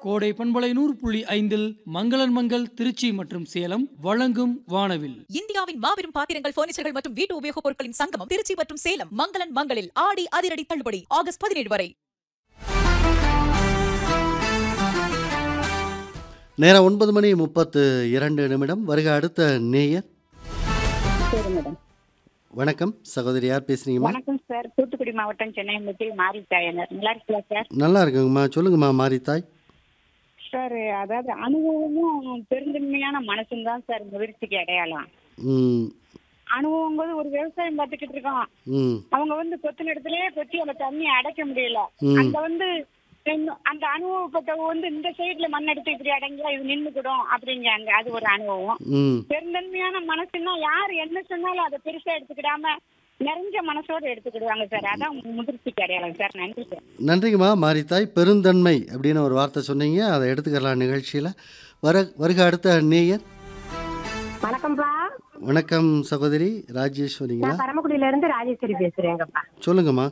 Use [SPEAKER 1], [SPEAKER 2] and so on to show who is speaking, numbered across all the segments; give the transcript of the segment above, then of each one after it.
[SPEAKER 1] கோடை பண்பலை நூறு புள்ளி ஐந்தில் மங்களன் மங்கள் திருச்சி மற்றும் சேலம் வழங்கும் வானவில்
[SPEAKER 2] இந்தியாவின் மாபெரும் பாத்திரங்கள் பர்னிச்சர்கள் மற்றும் வீட்டு உபயோகப் பொருட்களின் சங்கமம் திருச்சி மற்றும் சேலம் மங்களன் மங்களில் ஆடி அதிரடி தள்ளுபடி ஆகஸ்ட் பதினேழு வரை
[SPEAKER 3] நேரம் ஒன்பது மணி முப்பத்து இரண்டு நிமிடம் வருக அடுத்த நேயர்
[SPEAKER 4] சரி மேடம்
[SPEAKER 3] வணக்கம் சகோதரி யார் பேசுறீங்கம்மா
[SPEAKER 4] வணக்கம் சார் தூத்துக்குடி மாவட்டம் சென்னை முத்தி மாரித்தாயனர் நல்லா இருக்கீங்களா சார்
[SPEAKER 3] நல்லா இருக்குங்கம்மா சொல்லுங்கம்மா மாரித்தாய்
[SPEAKER 4] சார் அதாவது அனுபவமும் பெருந்தன்மையான மனசும் தான் சார் முதிர்ச்சிக்கு அடையாளம்
[SPEAKER 3] ம்
[SPEAKER 4] அனுபவங்கிறது ஒரு விவசாயம் பார்த்துக்கிட்டு இருக்கோம்
[SPEAKER 3] ம்
[SPEAKER 4] அவங்க வந்து கொத்தின இடத்துலயே கொத்தி அந்த தண்ணியை அடைக்க முடியல
[SPEAKER 3] ம்.
[SPEAKER 4] அங்க வந்து இன்னும் அந்த அனுபவப்பட்டவங்க வந்து இந்த சைடுல மண் எடுத்து இப்படி அடங்கியா இது நின்னுக்கிடும் அப்படிங்காங்க அது ஒரு அனுபவம்
[SPEAKER 3] ம்
[SPEAKER 4] பெருந்தன்மையான மனசுன்னா யார் என்ன சொன்னாலும் அதை பெருசா எடுத்துக்கிடாம நிறைஞ்ச மனசோட எடுத்துக்கிடுவாங்க சார் அதான் முதிர்ச்சிக்கு அடையாளம் சார் நன்றி சார்
[SPEAKER 3] நன்றிங்கம்மா மாரித்தாய் பெருந்தன்மை அப்படின்னு ஒரு வார்த்தை சொன்னீங்க அதை எடுத்துக்கலாம் நிகழ்ச்சியில் வர வருக அடுத்த நேயர்
[SPEAKER 5] வணக்கம்ப்பா
[SPEAKER 3] வணக்கம் சகோதரி ராஜேஸ்வரிங்களா
[SPEAKER 5] நான் பரமக்குடியில இருந்து ராஜேஸ்வரி பேசுறேங்கப்பா
[SPEAKER 3] சொல்லுங்கம்மா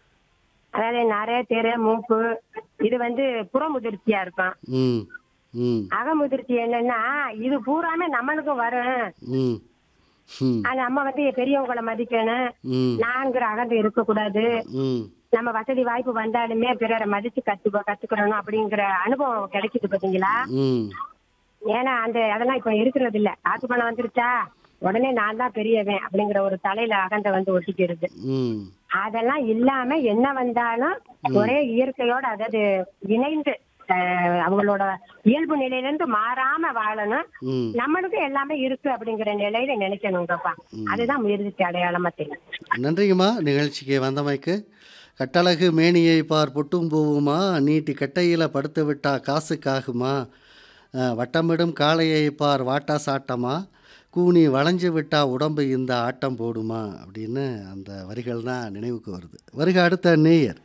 [SPEAKER 5] அதாவது நிறைய தெரு மூக்கு இது வந்து புறமுதிர்ச்சியா இருக்கும்
[SPEAKER 3] ம் ம்
[SPEAKER 5] அகமுதிர்ச்சி என்னன்னா இது பூராமே நம்மளுக்கும் வரும்
[SPEAKER 3] ம் ம்
[SPEAKER 5] அது நம்ம வந்து பெரியவங்களை மதிக்கணும்
[SPEAKER 3] ம்
[SPEAKER 5] நான்கிற அகந்து இருக்கக்கூடாது
[SPEAKER 3] ம்
[SPEAKER 5] நம்ம வசதி வாய்ப்பு வந்தாலுமே பிறரை மதிச்சு கத்து கத்துக்கணும் அப்படிங்கிற அனுபவம் கிடைக்குது பாத்தீங்களா
[SPEAKER 3] ம்
[SPEAKER 5] ஏன்னா அந்த அதெல்லாம் இப்ப இருக்கிறது இல்ல காசு பணம் வந்துருச்சா உடனே நான் தான் பெரியவன் அப்படிங்கிற ஒரு தலையில அகந்த வந்து ஒட்டிக்கிறது
[SPEAKER 3] ம்
[SPEAKER 5] அதெல்லாம் இல்லாம என்ன வந்தாலும் ஒரே இயற்கையோட அதாவது இணைந்து அஹ், அவங்களோட இயல்பு நிலையில இருந்து மாறாம வாழணும்
[SPEAKER 3] ம்
[SPEAKER 5] நம்மளுக்கும் எல்லாமே இருக்கு அப்படிங்கிற நிலையில நினைக்கணுங்கப்பா அதுதான் முயற்சி அடையாளமா தெரியும்
[SPEAKER 3] நன்றிங்கம்மா நிகழ்ச்சிக்கு வந்தமைக்கு கட்டழகு மேனியை பார் பொட்டும் பூவுமா நீட்டி கட்டையில் படுத்து விட்டா காசுக்காகுமா அஹ், வட்டமிடும் காளையை பார் வாட்டா சாட்டமா கூனி வளைஞ்சு விட்டா உடம்பு இந்த ஆட்டம் போடுமா அப்படின்னு அந்த வரிகள் தான் நினைவுக்கு வருது வருக அடுத்த நேயர்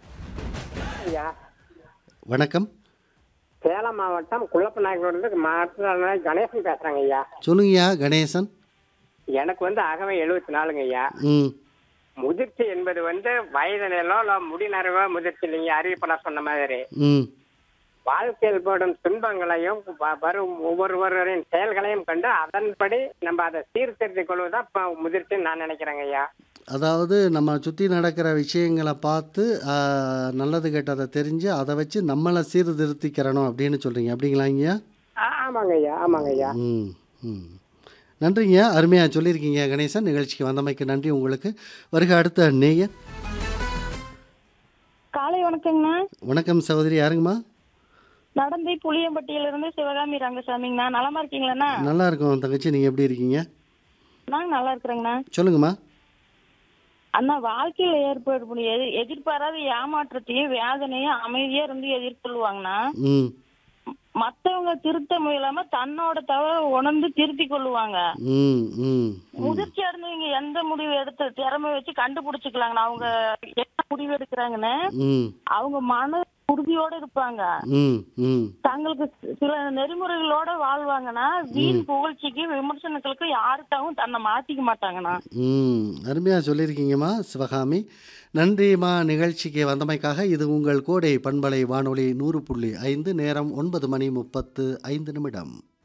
[SPEAKER 6] ஐயா
[SPEAKER 3] வணக்கம்
[SPEAKER 6] சேலம் மாவட்டம் குள்ளப்ப நாயக்கனூர்லேருந்து மாவட்ட கணேசன் பேசுறாங்க ஐயா
[SPEAKER 3] சொல்லுங்கய்யா கணேசன்
[SPEAKER 6] எனக்கு வந்து அகவை எழுபத்தி நாலுங்க ஐயா
[SPEAKER 3] ம்
[SPEAKER 6] முதிர்ச்சி என்பது வந்து வயது நிலம் இல்லை முடி நிறைவோ முதிர்ச்சி இல்லைங்க அறிவிப்பெல்லாம் சொன்ன மாதிரி
[SPEAKER 3] ம்
[SPEAKER 6] வாழ்க்கையில் படும் துன்பங்களையும் வ- வரும் ஒவ்வொருவரின் செயல்களையும் கண்டு அதன்படி நம்ம அதை சீர்திருத்திக் கொள்வதுதான் இப்போ முதிர்ச்சின்னு நான் நினைக்கிறேங்க ஐயா
[SPEAKER 3] அதாவது நம்ம சுற்றி நடக்கிற விஷயங்களை பார்த்து ஆஹ், நல்லது கெட்டதை தெரிஞ்சு அதை வச்சு நம்மளை சீர்திருத்திக்கிறணும் அப்படின்னு சொல்கிறீங்க அப்படிங்களாங்கய்யா
[SPEAKER 6] ஆ, ஆமாங்க ஐயா ஆமாங்க ஐயா
[SPEAKER 3] ம் ம் நன்றிங்க அருமையாக சொல்லியிருக்கீங்க கணேசன் நிகழ்ச்சிக்கு வந்தமைக்கு நன்றி உங்களுக்கு வருக அடுத்த நேயர்
[SPEAKER 7] காலை வணக்கங்கண்ணா
[SPEAKER 3] வணக்கம் சகோதரி யாருங்கம்மா
[SPEAKER 7] நடந்தை புளியம்பட்டியில இருந்து சிவகாமி ரங்கசாமிங்கண்ணா நலமா இருக்கீங்களாண்ணா
[SPEAKER 3] நல்லா இருக்கோம் தங்கச்சி நீங்கள் எப்படி இருக்கீங்க
[SPEAKER 7] நாங்க நல்லா இருக்கிறேங்கண்ணா
[SPEAKER 3] சொல்லுங்கம்மா
[SPEAKER 7] அண்ணா வாழ்க்கையில ஏற்படக்கூடிய எதி- எதிர்பாராத ஏமாற்றத்தையும் வேதனையும் அமைதியா இருந்து எதிர்கொள்வாங்கண்ணா
[SPEAKER 3] ம்
[SPEAKER 7] மத்தவங்க திருத்த முயலாம தன்னோட தவற உணர்ந்து திருத்தி கொள்ளுவாங்க
[SPEAKER 3] ம் ம் ம்
[SPEAKER 7] முதிர்ச்சி அடைஞ்சவங்க எந்த முடிவு எடுத்து திறமை வச்சு கண்டுபிடிச்சுக்கலாங்கண்ணா அவங்க என்ன முடிவு எடுக்கிறாங்கன்னு
[SPEAKER 3] ம்
[SPEAKER 7] அவங்க மன உறுதியோட இருப்பாங்க
[SPEAKER 3] ம் ம்
[SPEAKER 7] தங்களுக்கு சில நெறிமுறைகளோட வாழ்வாங்கன்னா வீண் புகழ்ச்சிக்கு விமர்சனங்களுக்கு யாருக்காகவும் தன்னை மாத்திக்க மாட்டாங்கண்ணா
[SPEAKER 3] ம் அருமையாக சொல்லியிருக்கீங்கம்மா சிவகாமி நன்றிம்மா நிகழ்ச்சிக்கு வந்தமைக்காக இது உங்கள் கோடை பண்பலை வானொலி நூறு புள்ளி ஐந்து நேரம் ஒன்பது மணி முப்பத்து ஐந்து நிமிடம்